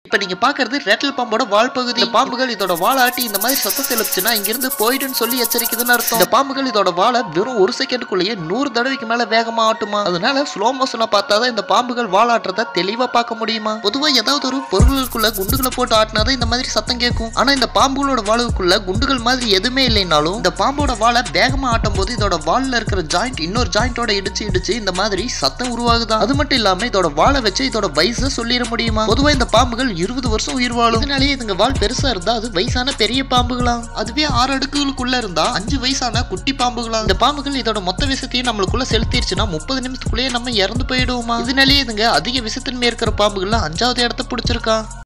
இப்ப நீங்க பாக்குறது ரேட்டல் பாம்போட வால் பகுதி இந்த பாம்புகள் இதோட வால் ஆட்டி இந்த மாதிரி சத்தத்தை எழுப்புச்சுன்னா இங்கிருந்து போயிடுன்னு சொல்லி எச்சரிக்குதுன்னு அர்த்தம் இந்த பாம்புகள் இதோட வாழை வெறும் ஒரு செகண்டுக்குள்ளேயே நூறு தடவைக்கு மேல வேகமா ஆட்டுமா அதனால ஸ்லோ மோஷனை பார்த்தாதான் இந்த பாம்புகள் வால் ஆட்டுறத தெளிவா பார்க்க முடியுமா பொதுவா ஏதாவது ஒரு பொருளுக்குள்ள குண்டுகளை போட்டு ஆட்டினாதான் இந்த மாதிரி சத்தம் கேட்கும் ஆனா இந்த பாம்புகளோட வாளுக்குள்ள குண்டுகள் மாதிரி எதுவுமே இல்லைனாலும் இந்த பாம்போட வாழை வேகமா ஆட்டும் போது இதோட வால்ல இருக்கிற ஜாயிண்ட் இன்னொரு ஜாயிண்டோட இடிச்சு இடிச்சு இந்த மாதிரி சத்தம் உருவாகுதா அது மட்டும் இல்லாம இதோட வாழை வச்சு இதோட வயசை சொல்லிட முடியுமா பொதுவா இந்த பாம்புகள் இருபது வருஷம் உயிர் வாழும் இதனாலேயே இதுங்க வால் பெருசா இருந்தா அது வயசான பெரிய பாம்புகளாம் அதுவே ஆறு அடுக்குகளுக்குள்ள இருந்தா அஞ்சு வயசான குட்டி பாம்புகளாம் இந்த பாம்புகள் இதோட மொத்த விஷத்தையும் நம்மளுக்குள்ள செலுத்திருச்சுன்னா முப்பது நிமிஷத்துக்குள்ளேயே நம்ம இறந்து போயிடுவோமா இதனாலேயே இதுங்க அதிக விஷத்தன்மை இருக்கிற பாம்புகள்ல அஞ்சாவது இடத்த பிடிச்சிருக்கான்